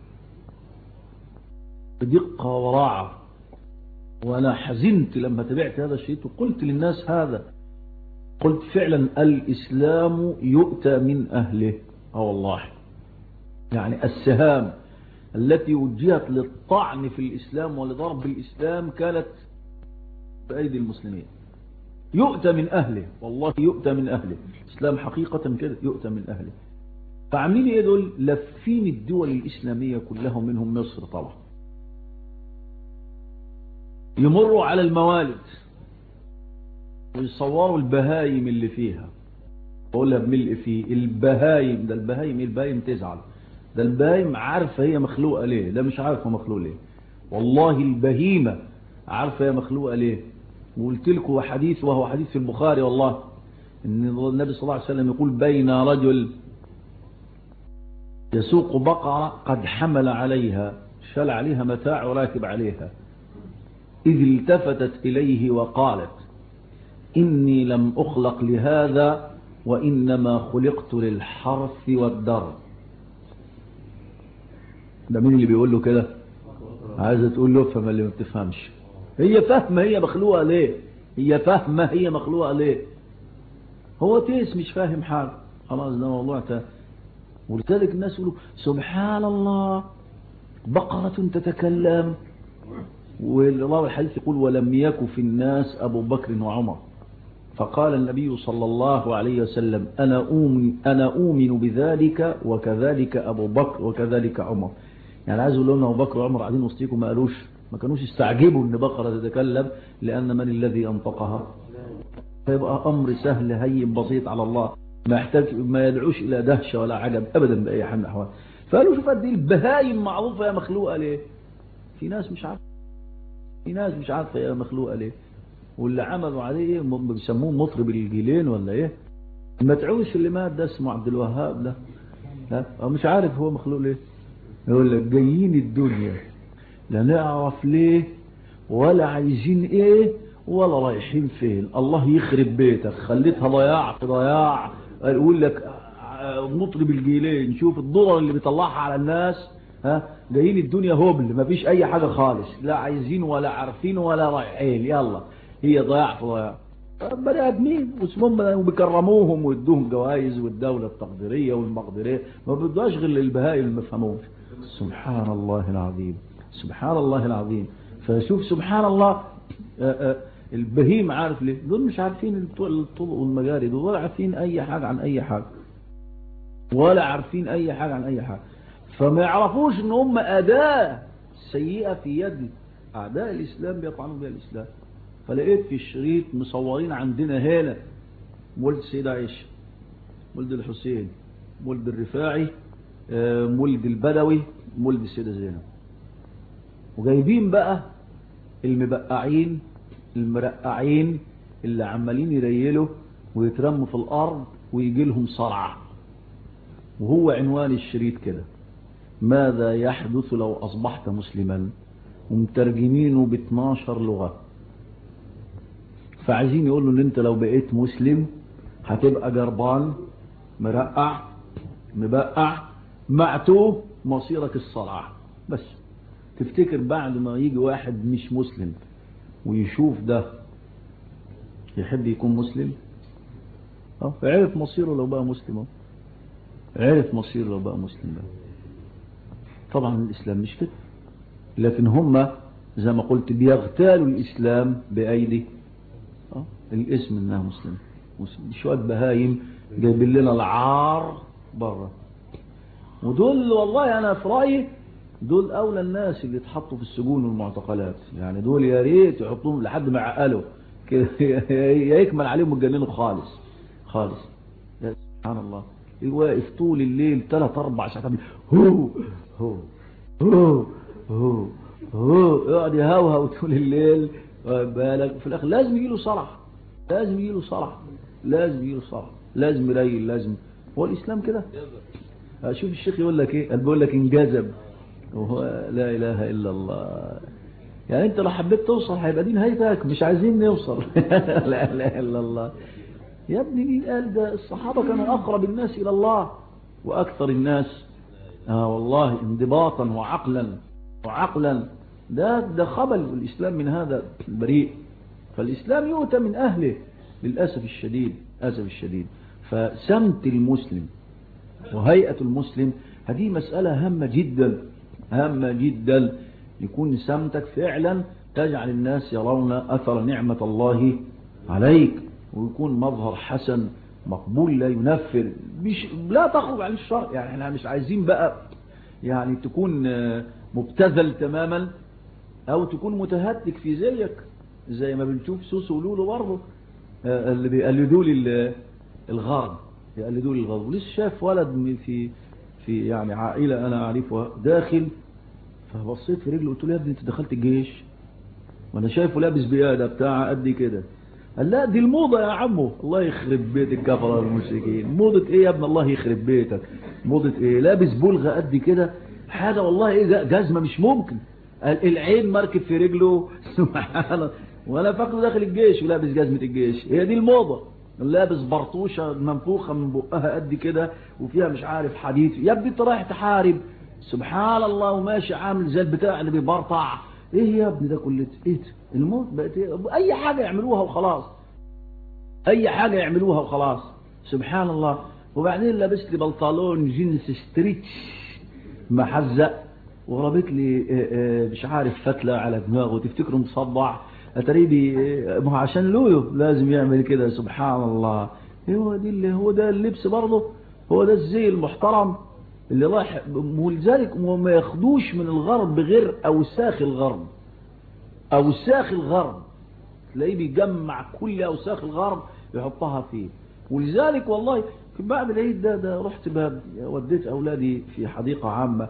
بدقة وراعة وأنا حزنت لما تبعت هذا الشريط وقلت للناس هذا قلت فعلا الإسلام يؤتى من أهله اه والله يعني السهام التي وجهت للطعن في الإسلام ولضرب الإسلام كانت بأيدي المسلمين يؤتى من أهله والله يؤتى من أهله الإسلام حقيقة كده يؤتى من أهله فعاملين ايه دول لفين الدول الإسلامية كلها منهم مصر طبعا يمروا على الموالد ويصوروا البهايم اللي فيها بقولها بملء فيه البهايم ده البهايم البهايم تزعل ده البهايم عارفة هي مخلوقة ليه ده مش عارفة مخلوق ليه والله البهيمة عارفة هي مخلوقة ليه وقلت لكم حديث وهو حديث في البخاري والله ان النبي صلى الله عليه وسلم يقول بين رجل يسوق بقرة قد حمل عليها شال عليها متاع وراكب عليها إذ التفتت إليه وقالت إني لم أخلق لهذا وإنما خلقت للحرث والدر ده مين اللي بيقول له كده عايزة تقول له افهم اللي ما بتفهمش هي فاهمة هي مخلوقة ليه هي فاهمة هي مخلوقة ليه هو تيس مش فاهم حاجة خلاص ده موضوع تا ولذلك الناس يقولوا سبحان الله بقرة تتكلم والله الحديث يقول ولم يك في الناس أبو بكر وعمر فقال النبي صلى الله عليه وسلم أنا أؤمن, أنا أؤمن بذلك وكذلك أبو بكر وكذلك عمر يعني عايز أقول لهم أبو بكر وعمر قاعدين وسطيكم ما قالوش ما كانوش يستعجبوا أن بقرة تتكلم لأن من الذي أنطقها فيبقى أمر سهل هين بسيط على الله ما يحتاج ما يدعوش إلى دهشة ولا عجب أبدا بأي حال من الأحوال فقالوا شوف قد ايه البهايم معروفة يا مخلوقة ليه في ناس مش عارفة في ناس مش عارفة يا مخلوقة ليه واللي عملوا عليه بيسموه مطرب الجيلين ولا ايه ما تعوش اللي مات ده اسمه عبد الوهاب ده ها مش عارف هو مخلوق ليه يقول لك جايين الدنيا لا نعرف ليه ولا عايزين ايه ولا رايحين فين الله يخرب بيتك خليتها ضياع في ضياع يقول لك مطرب الجيلين شوف الضرر اللي بيطلعها على الناس ها جايين الدنيا هبل مفيش اي حاجة خالص لا عايزين ولا عارفين ولا رايحين يلا هي ضياع في ضياع بني ادمين واسمهم وبيكرموهم ويدوهم جوائز والدولة التقديرية والمقدرية ما بدوش غير البهائم اللي ما فهموش سبحان الله العظيم سبحان الله العظيم فشوف سبحان الله البهيم عارف ليه دول مش عارفين الطرق والمجاري دول ولا عارفين اي حاجة عن اي حاجة ولا عارفين اي حاجة عن اي حاجة فما يعرفوش ان هم اداة سيئة في يد اعداء الاسلام بيطعنوا بها الاسلام فلقيت في الشريط مصورين عندنا هنا مولد السيدة عائشة مولد الحسين مولد الرفاعي مولد البدوي مولد السيدة زينب وجايبين بقى المبقعين المرقعين اللي عمالين يريلوا ويترموا في الارض ويجي لهم صرع وهو عنوان الشريط كده ماذا يحدث لو اصبحت مسلما ومترجمينه ب 12 لغة فعايزين يقولوا ان انت لو بقيت مسلم هتبقى جربان مرقع مبقع معتوه مصيرك الصرع بس تفتكر بعد ما يجي واحد مش مسلم ويشوف ده يحب يكون مسلم اه عرف مصيره لو بقى مسلم عرف مصيره لو بقى مسلم بقى. طبعا الاسلام مش كده لكن هم زي ما قلت بيغتالوا الاسلام بايدي اه الاسم انها مسلم شويه بهايم جايبين لنا العار بره ودول والله انا في رايي دول اولى الناس اللي اتحطوا في السجون والمعتقلات يعني دول يا ريت يحطوهم لحد ما يعقلوا كده يكمل عليهم يتجننوا خالص خالص يا سبحان الله واقف طول الليل ثلاث اربع ساعات هو هو هو هو هو يقعد يهوهو طول الليل بالك في الاخر لازم يجي له صرع لازم يجي له صرع لازم يجي له صرع لازم يريل لازم هو الاسلام كده شوف الشيخ يقول لك ايه بيقول لك انجذب وهو لا اله الا الله يعني انت لو حبيت توصل هيبقى دي نهايتك مش عايزين نوصل لا اله الا الله يا ابني مين قال ده الصحابة كانوا اقرب الناس الى الله واكثر الناس اه والله انضباطا وعقلا وعقلا ده ده خبل الاسلام من هذا البريء فالاسلام يؤتى من اهله للاسف الشديد اسف الشديد فسمت المسلم وهيئة المسلم هذه مسألة هامة جدا هامة جدا يكون سمتك فعلا تجعل الناس يرون أثر نعمة الله عليك ويكون مظهر حسن مقبول لا ينفر مش لا تخرج عن الشرع يعني احنا مش عايزين بقى يعني تكون مبتذل تماما او تكون متهتك في زيك زي ما بنشوف سوسو ولولو برضه اللي بيقلدوا لي الغرب يقلدوا لي الغرب ولسه شاف ولد في في يعني عائلة انا اعرفها داخل فبصيت في رجله قلت له يا ابني انت دخلت الجيش وانا شايفه لابس بيادة بتاع قد كده قال لا دي الموضة يا عمو الله يخرب بيت الكفرة والمشركين موضة ايه يا ابن الله يخرب بيتك موضة ايه لابس بلغة قد كده حاجة والله ايه جزمة مش ممكن العين مركب في رجله سبحان الله وانا فاكره داخل الجيش ولابس جزمة الجيش هي دي الموضة لابس برطوشة منفوخة من بقها قد كده وفيها مش عارف حديث يا ابني انت رايح تحارب سبحان الله وماشي عامل زي البتاع اللي بيبرطع ايه يا ابني ده كله ايه الموت بقت إيه؟ اي حاجة يعملوها وخلاص اي حاجة يعملوها وخلاص سبحان الله وبعدين لابس لي بنطلون جينز ستريتش محزق ورابط لي آه، آه، مش عارف فتلة على دماغه تفتكره مصدع اتريبي ما هو عشان لويو لازم يعمل كده سبحان الله هو دي اللي هو ده اللبس برضه هو ده الزي المحترم اللي رايح ولذلك ما ياخدوش من الغرب غير اوساخ الغرب اوساخ الغرب تلاقيه بيجمع كل اوساخ الغرب يحطها فيه ولذلك والله بعد العيد ده, ده رحت باب وديت اولادي في حديقة عامة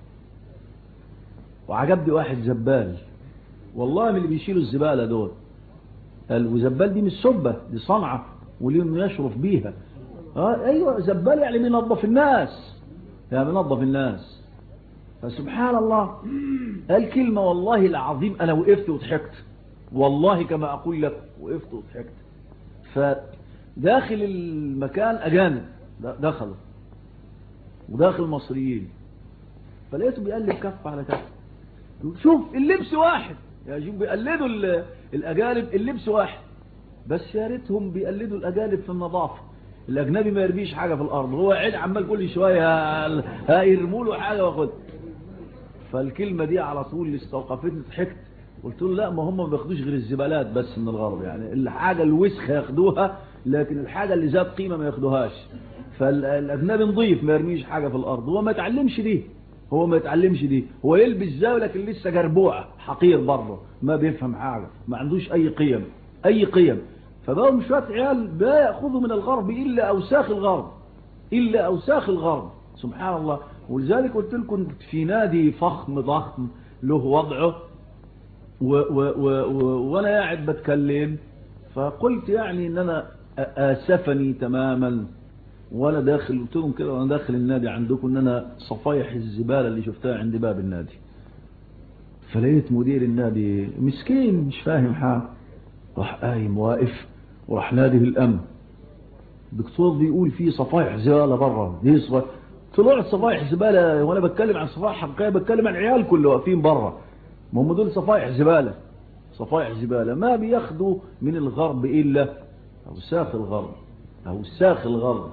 وعجبني واحد زبال والله من اللي بيشيلوا الزبالة دول قال وزبال دي مش سبة دي صنعة وليه انه يشرف بيها اه ايوه زبال يعني بينظف الناس يعني بينظف الناس فسبحان الله قال كلمة والله العظيم انا وقفت وضحكت والله كما اقول لك وقفت وضحكت فداخل المكان اجانب دخلوا وداخل مصريين فلقيته بيقلب كف على كف شوف اللبس واحد يا شوف بيقلدوا الاجانب اللبس واحد بس يا ريتهم بيقلدوا الاجانب في النظافه الاجنبي ما يرميش حاجه في الارض هو عيد عمال كل شويه هيرموا له حاجه واخدها فالكلمه دي على طول اللي استوقفتني ضحكت قلت له لا ما هم ما بياخدوش غير الزبالات بس من الغرب يعني الحاجه الوسخه ياخدوها لكن الحاجه اللي ذات قيمه ما ياخدوهاش فالاجنبي نظيف ما يرميش حاجه في الارض هو ما يتعلمش دي هو ما يتعلمش دي هو يلبس زاوية لكن لسه جربوعة حقير برضه ما بيفهم حاجة ما عندوش اي قيم اي قيم فبقوا شوية عيال لا يأخذوا من الغرب إلا أوساخ الغرب إلا أوساخ الغرب سبحان الله ولذلك قلت لكم في نادي فخم ضخم له وضعه و و و و وانا قاعد بتكلم فقلت يعني ان انا اسفني تماما وانا داخل قلت لهم كده وانا داخل النادي عندكم ان انا صفايح الزبالة اللي شفتها عند باب النادي فلقيت مدير النادي مسكين مش فاهم حاجه راح قايم واقف وراح نادي الامن الدكتور بيقول في صفايح زبالة بره دي صفايح طلعت صفايح زبالة وانا بتكلم عن صفايح حقيقية بتكلم عن عيال كله واقفين بره ما هم دول صفايح زبالة صفايح زبالة ما بياخدوا من الغرب الا اوساخ الغرب اوساخ الغرب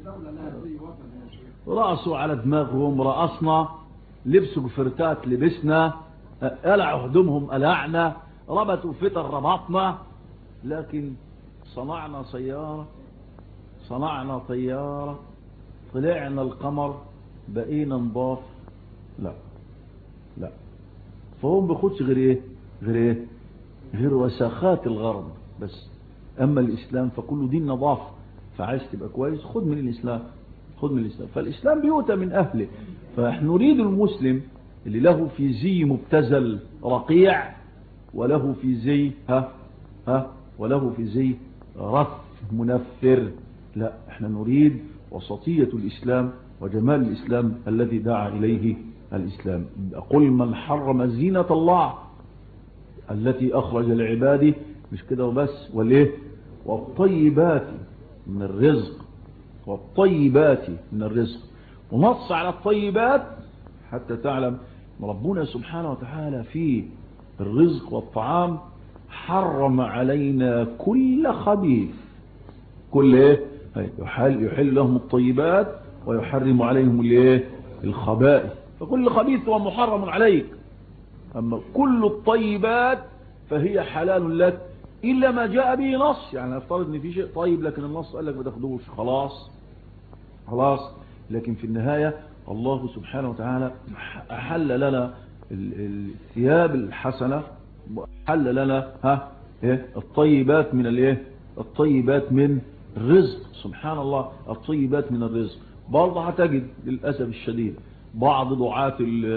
رأسوا على دماغهم رأسنا لبسوا جفرتات لبسنا قلعوا هدومهم قلعنا ربطوا فتر ربطنا لكن صنعنا سيارة صنعنا طيارة طلعنا القمر بقينا نضاف لا لا فهم بيخدش غير ايه غير ايه غير وساخات الغرب بس اما الاسلام فكله دين نظافه فعايز تبقى كويس خد من الإسلام خد من الإسلام فالإسلام بيؤتى من أهله فنحن نريد المسلم اللي له في زي مبتزل رقيع وله في زي ها ها وله في زي رف منفر لا احنا نريد وسطية الإسلام وجمال الإسلام الذي دعا إليه الإسلام قل من حرم زينة الله التي أخرج لعباده مش كده وبس وليه والطيبات من الرزق والطيبات من الرزق ونص على الطيبات حتى تعلم ربنا سبحانه وتعالى في الرزق والطعام حرم علينا كل خبيث كل ايه يحل, يحل لهم الطيبات ويحرم عليهم الايه الخبائث فكل خبيث هو محرم عليك اما كل الطيبات فهي حلال لك إلا ما جاء به نص يعني افترض ان في شيء طيب لكن النص قال لك ما تاخدوش خلاص خلاص لكن في النهاية الله سبحانه وتعالى أحل لنا الثياب الحسنة حل لنا ها إيه الطيبات من الايه الطيبات من الرزق سبحان الله الطيبات من الرزق برضه هتجد للأسف الشديد بعض دعاة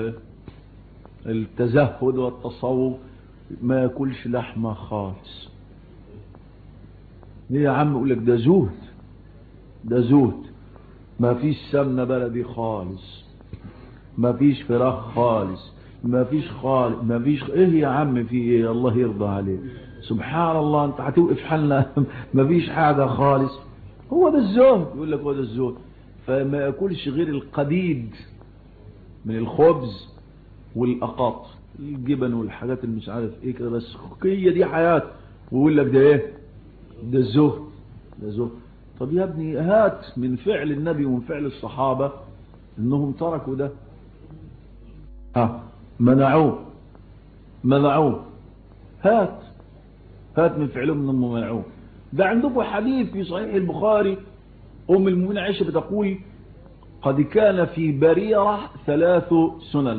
التزهد والتصوف ما ياكلش لحمة خالص ليه يا عم يقول لك ده زهد ده زهد ما فيش سمنة بلدي خالص ما فيش فراخ خالص ما فيش خالص ما فيش ايه يا عم في ايه الله يرضى عليك سبحان الله انت هتوقف حالنا ما فيش حاجة خالص هو ده الزهد يقول لك هو ده الزهد فما ياكلش غير القديد من الخبز والأقاط الجبن والحاجات اللي مش عارف ايه كده بس هي دي حياة ويقول لك ده ايه ده الزهد ده زهد طب يا ابني هات من فعل النبي ومن فعل الصحابة انهم تركوا ده ها منعوه منعوه هات هات من فعلهم انهم منعوه ده عندكم حديث في صحيح البخاري ام المؤمنين عائشة بتقول قد كان في بريرة ثلاث سنن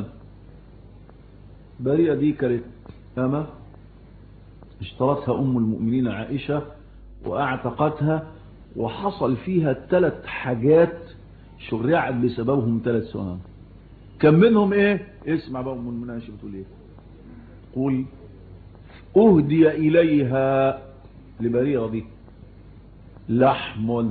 بريرة دي كانت أما اشترتها أم المؤمنين عائشة وأعتقتها وحصل فيها ثلاث حاجات شرعت بسببهم ثلاث سنن كم منهم ايه اسمع بقى ام المؤمنين عائشة بتقول ايه قول اهدي اليها لبريرة دي لحم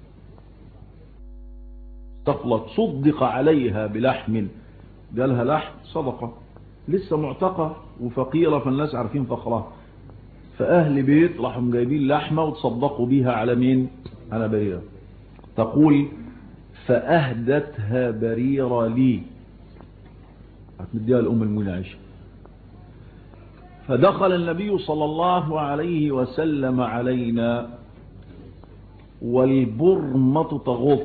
تقلت صدق عليها بلحم قالها لحم صدقة لسه معتقة وفقيرة فالناس عارفين فقرها فأهل بيت راحوا جايبين لحمة وتصدقوا بيها على مين على بريرة تقول فأهدتها بريرة لي هتمديها لأم المؤمنين عائشة فدخل النبي صلى الله عليه وسلم علينا والبرمة تغط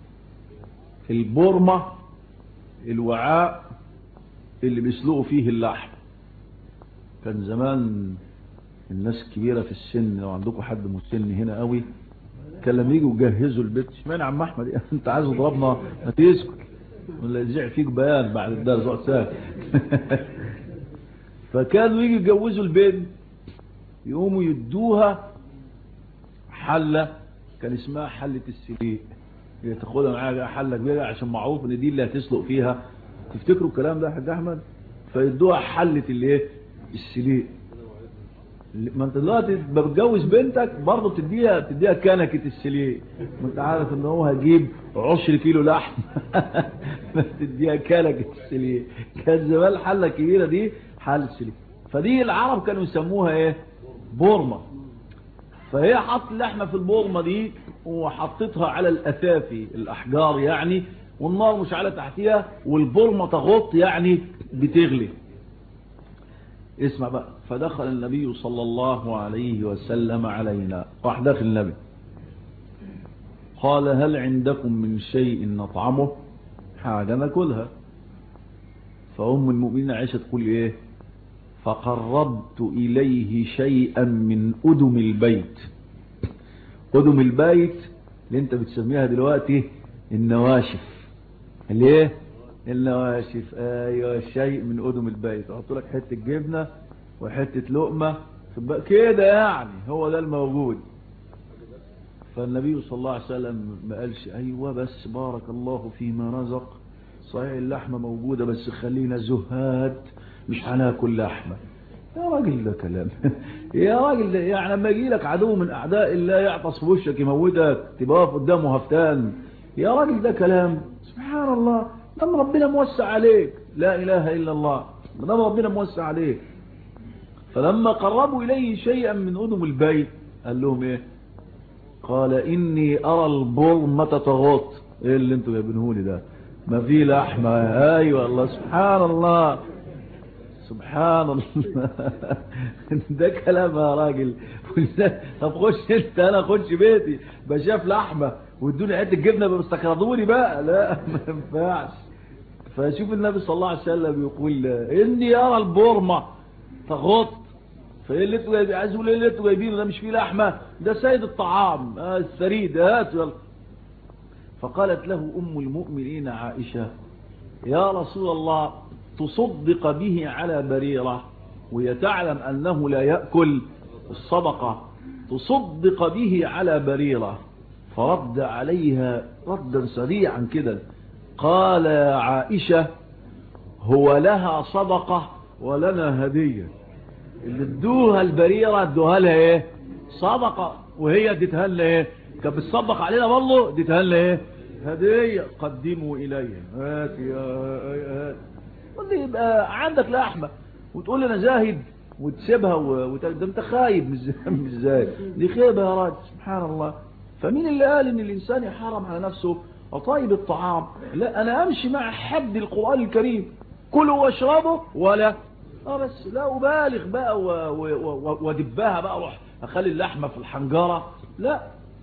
البرمة الوعاء اللي بيسلقوا فيه اللحم كان زمان الناس كبيرة في السن لو عندكم حد مسن هنا قوي كان لما يجوا يجهزوا البيت اشمعنى عم احمد انت عايز تضربنا ما تسكت ولا يزيع فيك بيان بعد الدرس وقت سهل فكانوا يجوا يجوزوا البنت يقوموا يدوها حلة كان اسمها حلة السليق هي تاخدها معاها حلة كبيرة عشان معروف ان دي اللي هتسلق فيها تفتكروا الكلام ده يا حاج احمد فيدوها حلة الايه السليق ما انت دلوقتي بتجوز بنتك برضه بتديها بتديها كنكه السليق ما انت عارف ان هو هجيب 10 كيلو لحم تديها كنكه السليق كان زمان الحله الكبيره دي حال السليق فدي العرب كانوا يسموها ايه بورمه فهي حط اللحمه في البورمه دي وحطتها على الاثافي الاحجار يعني والنار مش على تحتها والبورمه تغط يعني بتغلي اسمع بقى فدخل النبي صلى الله عليه وسلم علينا راح داخل النبي قال هل عندكم من شيء نطعمه حاجة ناكلها فأم المؤمنين عائشة تقول ايه فقربت إليه شيئا من أدم البيت أدم البيت اللي انت بتسميها دلوقتي النواشف ليه النواشف ايوه شيء من أدم البيت احط لك حتة جبنة وحتة لقمة كده يعني هو ده الموجود فالنبي صلى الله عليه وسلم ما قالش ايوه بس بارك الله فيما رزق صحيح اللحمة موجودة بس خلينا زهاد مش هناكل لحمة يا راجل ده كلام يا راجل ده يعني لما يجي لك عدو من اعداء الله يعطس في وشك يموتك تبقى واقف قدامه هفتان يا راجل ده كلام سبحان الله دام ربنا موسع عليك لا اله الا الله دام ربنا موسع عليك فلما قربوا اليه شيئا من ادم البيت قال لهم ايه قال اني ارى البرمة تغط ايه اللي انتوا جايبينهولي ده ما في لحمة ايوه الله سبحان الله سبحان الله ده كلام يا راجل طب خش انت انا اخش بيتي بشاف لحمة وادوني حته جبنه بيستقرضوني بقى لا ما ينفعش فشوف النبي صلى الله عليه وسلم يقول اني ارى البرمة تغط فايه اللي انتوا جايبين عايز يقول ايه اللي انتوا جايبينه ده مش فيه لحمه ده سيد الطعام آه الثريد هات يلا فقالت له ام المؤمنين عائشه يا رسول الله تصدق به على بريره وهي تعلم انه لا ياكل الصدقه تصدق به على بريره فرد عليها ردا سريعا كده قال يا عائشه هو لها صدقه ولنا هديه اللي ادوها البريرة ادوها لها ايه صدقة وهي اديتها لها ايه كانت بتصدق علينا والله اديتها لها ايه هدية قدموا اليها هات يا هات قلت يبقى عندك لحمة وتقول لي انا زاهد وتسيبها وت... ده انت خايب مش مش زاهد دي خيبة يا راجل سبحان الله فمين اللي قال ان الانسان يحرم على نفسه طيب الطعام لا انا امشي مع حد القرآن الكريم كلوا واشربوا ولا اه بس لا أبالغ بقى ودبها بقى اروح اخلي اللحمة في الحنجرة لا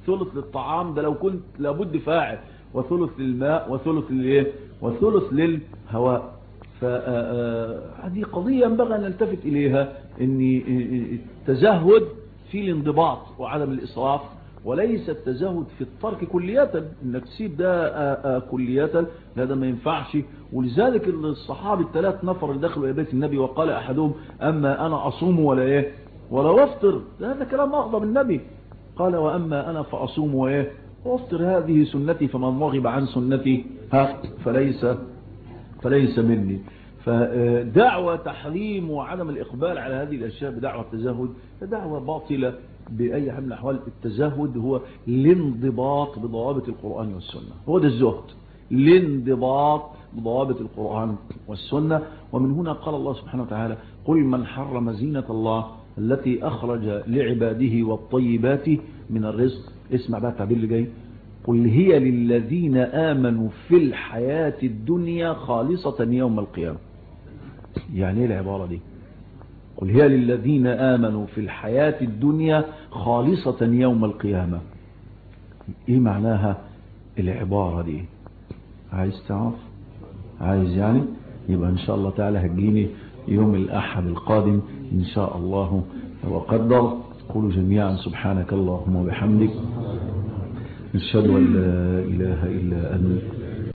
ثلث للطعام ده لو كنت لابد فاعل وثلث للماء وثلث للايه وثلث للهواء فهذه قضية ينبغي أن نلتفت إليها أن التزهد في الانضباط وعدم الإسراف وليس التزهد في الترك كلية انك تسيب ده كلية هذا ما ينفعش ولذلك الصحابة الثلاث نفر اللي دخلوا الى بيت النبي وقال احدهم اما انا اصوم ولا ايه ولا وافطر هذا كلام اغضب النبي قال واما انا فاصوم وايه وافطر هذه سنتي فمن رغب عن سنتي ها فليس فليس مني فدعوة تحريم وعدم الإقبال على هذه الأشياء بدعوة التزهد دعوة باطلة بأي حال من الأحوال التزهد هو الانضباط بضوابط القرآن والسنة هو ده الزهد الانضباط بضوابط القرآن والسنة ومن هنا قال الله سبحانه وتعالى قل من حرم زينة الله التي أخرج لعباده والطيبات من الرزق اسمع بقى التعبير اللي جاي قل هي للذين آمنوا في الحياة الدنيا خالصة يوم القيامة يعني ايه العبارة دي قل هي للذين آمنوا في الحياة الدنيا خالصة يوم القيامة ايه معناها العبارة دي عايز تعرف عايز يعني يبقى ان شاء الله تعالى هتجيني يوم الاحد القادم ان شاء الله وقدر قولوا جميعا سبحانك اللهم وبحمدك نشهد ان لا اله الا انت